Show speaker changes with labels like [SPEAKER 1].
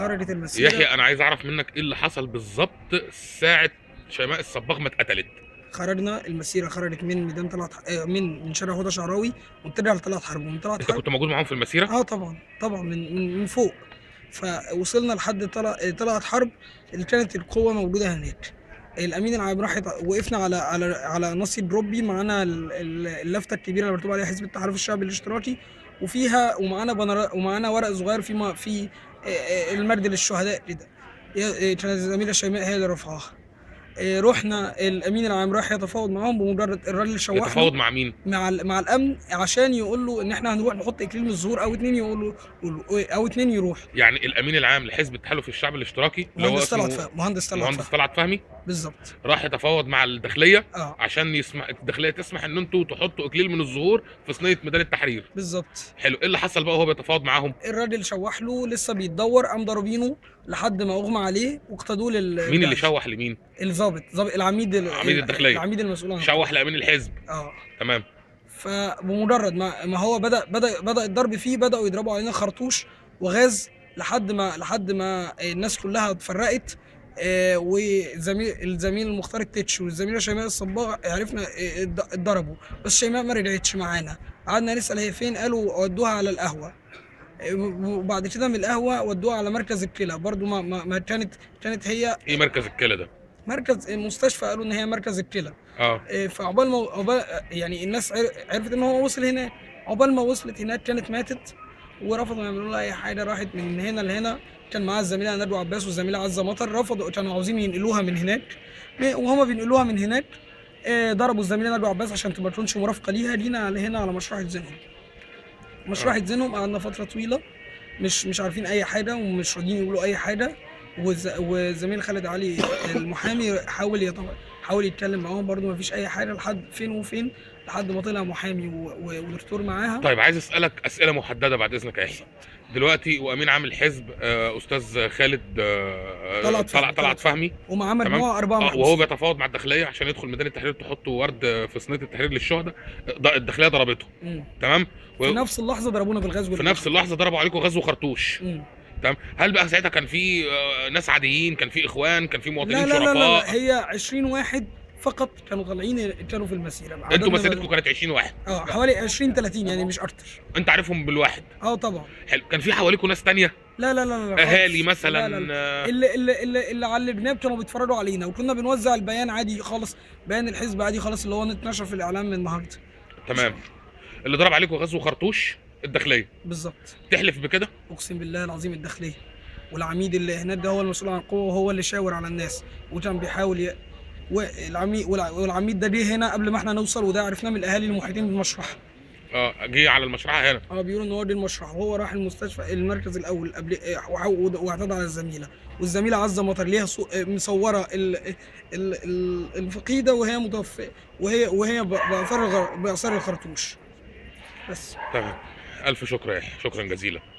[SPEAKER 1] خرجت المسيره
[SPEAKER 2] يحيى انا عايز اعرف منك ايه اللي حصل بالظبط ساعه شيماء الصباغ ما اتقتلت
[SPEAKER 1] خرجنا المسيره خرجت من ميدان طلعت آه، من من شارع هدى شعراوي وابتدى لطلعت حرب ومن طلعت
[SPEAKER 2] انت
[SPEAKER 1] حرب
[SPEAKER 2] كنت موجود معاهم في المسيره
[SPEAKER 1] اه طبعا طبعا من من, من فوق فوصلنا لحد طلع طلعت حرب اللي كانت القوه موجوده هناك الامين العام راح يط- وقفنا على على على نصيب روبي معانا ال- ال- اللفته الكبيره اللي مكتوب عليها حزب التحالف الشعبي الاشتراكي وفيها ومعانا بنر ومعانا ورق صغير في ما في آه، آه، المرد للشهداء كده يا- آه، كانت الزميله شيماء هي اللي رفعها آه، رحنا الامين العام راح يتفاوض معاهم بمجرد الراجل شوحنا
[SPEAKER 2] يتفاوض مع مين
[SPEAKER 1] مع ال- مع الامن عشان يقول له ان احنا هنروح نحط اكليل من الظهور او اتنين يقولوا يقولوا- او اتنين يروح
[SPEAKER 2] يعني الامين العام لحزب التحالف الشعبي الاشتراكي اللي هو
[SPEAKER 1] مهندس طلعت
[SPEAKER 2] اسمه
[SPEAKER 1] فهمي مهندس طلعت
[SPEAKER 2] مهندس
[SPEAKER 1] فهمي
[SPEAKER 2] طلعت فهمي
[SPEAKER 1] بالظبط
[SPEAKER 2] راح يتفاوض مع الداخليه
[SPEAKER 1] اه
[SPEAKER 2] عشان يسمح الداخليه تسمح ان انتوا تحطوا اكليل من الزهور في صينيه ميدان التحرير
[SPEAKER 1] بالظبط
[SPEAKER 2] حلو ايه اللي حصل بقى وهو بيتفاوض معاهم
[SPEAKER 1] الراجل شوح له لسه بيتدور قام ضاربينه لحد ما اغمى عليه واقتدوه لل
[SPEAKER 2] مين اللي شوح لمين
[SPEAKER 1] الظابط ظابط العميد ال-
[SPEAKER 2] عميد الداخلية.
[SPEAKER 1] العميد المسؤول عن
[SPEAKER 2] شوح لامين الحزب
[SPEAKER 1] اه
[SPEAKER 2] تمام
[SPEAKER 1] فبمجرد ما ما هو بدا بدا بدا الضرب فيه بداوا يضربوا علينا خرطوش وغاز لحد ما لحد ما الناس كلها اتفرقت آه، وزميل الزميل المختار التتش والزميله شيماء الصباغ عرفنا آه، اتض- اتضربوا بس شيماء ما رجعتش معانا قعدنا نسال هي فين قالوا ودوها على القهوه آه، وبعد كده من القهوه ودوها على مركز الكلى برضو ما, ما, ما كانت كانت هي
[SPEAKER 2] ايه مركز الكلى ده
[SPEAKER 1] مركز المستشفى قالوا ان هي مركز الكلى
[SPEAKER 2] اه
[SPEAKER 1] إيه، فعقبال ما عقبال يعني الناس عر- عرفت ان هو وصل هناك عقبال ما وصلت هناك كانت ماتت ورفضوا يعملوا لها اي حاجه راحت من هنا لهنا كان معاها الزميله ندوة عباس والزميله عزه مطر رفضوا كانوا عاوزين ينقلوها من هناك وهما بينقلوها من هناك آه، ضربوا الزميله ندوة عباس عشان تبقى تكونش مرافقه ليها جينا على هنا على مشرحه زينهم مشرحه زينهم قعدنا فتره طويله مش مش عارفين اي حاجه ومش راضيين يقولوا اي حاجه والز- والزميل خالد علي المحامي حاول يط- حاول يتكلم معاهم برضو ما فيش اي حاجه لحد فين وفين لحد ما طلع محامي و- و- ودكتور معاها
[SPEAKER 2] طيب عايز اسالك اسئله محدده بعد اذنك يا يحيى دلوقتي وامين عام الحزب آه، استاذ خالد آه،
[SPEAKER 1] طلعت
[SPEAKER 2] طلع
[SPEAKER 1] فهمي.
[SPEAKER 2] طلعت فهمي
[SPEAKER 1] ومعاه
[SPEAKER 2] تمام.
[SPEAKER 1] مجموعه اربعه
[SPEAKER 2] آه،
[SPEAKER 1] محبوسين.
[SPEAKER 2] وهو بيتفاوض مع الداخليه عشان يدخل ميدان التحرير تحطوا ورد آه، في صينيه التحرير للشهداء آه، الداخليه ضربته
[SPEAKER 1] مم.
[SPEAKER 2] تمام و-
[SPEAKER 1] في نفس اللحظه ضربونا بالغزو
[SPEAKER 2] في نفس اللحظه ضربوا عليكم غزو خرطوش
[SPEAKER 1] مم.
[SPEAKER 2] تمام هل بقى ساعتها كان في آه، ناس عاديين كان في اخوان كان في
[SPEAKER 1] لا
[SPEAKER 2] مواطنين
[SPEAKER 1] لا لا, لا, لا
[SPEAKER 2] شرفاء
[SPEAKER 1] هي 20 واحد فقط كانوا طالعين كانوا في المسيره
[SPEAKER 2] انتوا
[SPEAKER 1] عددنا
[SPEAKER 2] مسيرتكم
[SPEAKER 1] بقى-
[SPEAKER 2] كانت 20 واحد
[SPEAKER 1] اه حوالي 20 30 يعني مش اكتر
[SPEAKER 2] انت عارفهم بالواحد
[SPEAKER 1] اه طبعا
[SPEAKER 2] حلو كان في حواليكم ناس تانية
[SPEAKER 1] لا لا لا لا خالص.
[SPEAKER 2] اهالي
[SPEAKER 1] لا
[SPEAKER 2] مثلا
[SPEAKER 1] لا لا.
[SPEAKER 2] آه،
[SPEAKER 1] اللي اللي اللي, اللي على الجناب كانوا بيتفرجوا علينا وكنا بنوزع البيان عادي خالص بيان الحزب عادي خالص اللي هو اتنشر في الاعلام من النهارده
[SPEAKER 2] تمام اللي ضرب عليكم غزو خرطوش الداخليه
[SPEAKER 1] بالظبط
[SPEAKER 2] تحلف بكده
[SPEAKER 1] اقسم بالله العظيم الداخليه والعميد اللي هناك ده هو المسؤول عن القوه وهو اللي شاور على الناس وكان بيحاول ي... والعميد والعميد ده جه هنا قبل ما احنا نوصل وده عرفناه من الاهالي المحيطين بالمشرحه
[SPEAKER 2] اه جه على المشرحه هنا
[SPEAKER 1] اه بيقولوا ان هو دي المشرحه وهو راح المستشفى المركز الاول قبل اه، وع- واعتدى على الزميله والزميله عزه مطر ليها صو- اه، مصوره ال... ال... ال... الفقيده وهي متوفيه وهي وهي ب- باثار الغر... باثار الخرطوش بس
[SPEAKER 2] تمام الف شكر يا يحيى شكرا جزيلا